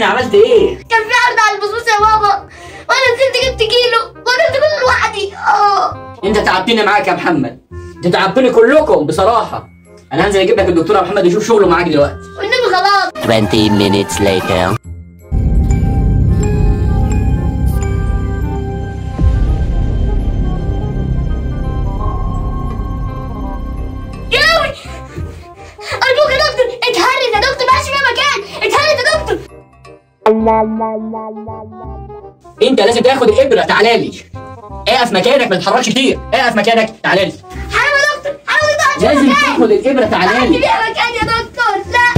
عملت ايه كان في عرض على البصوص يا بابا وانا نزلت جبت كيلو وانا كل لوحدي اه انت تعبتني معاك يا محمد انت تعبتني كلكم بصراحه انا هنزل اجيب لك الدكتور محمد يشوف شغله معاك دلوقتي والنبي خلاص 20 minutes later. ياوي ارجوك يا دكتور اتهرت يا دكتور ماشي في مكان اتهرت يا دكتور انت لازم تاخد الابره تعالى لي اقف مكانك ما تتحركش كتير اقف مكانك تعالى لي حاول يا دكتور حاول يا دكتور لازم تاخد الابره تعالى ماشي لي في مكان يا دكتور لا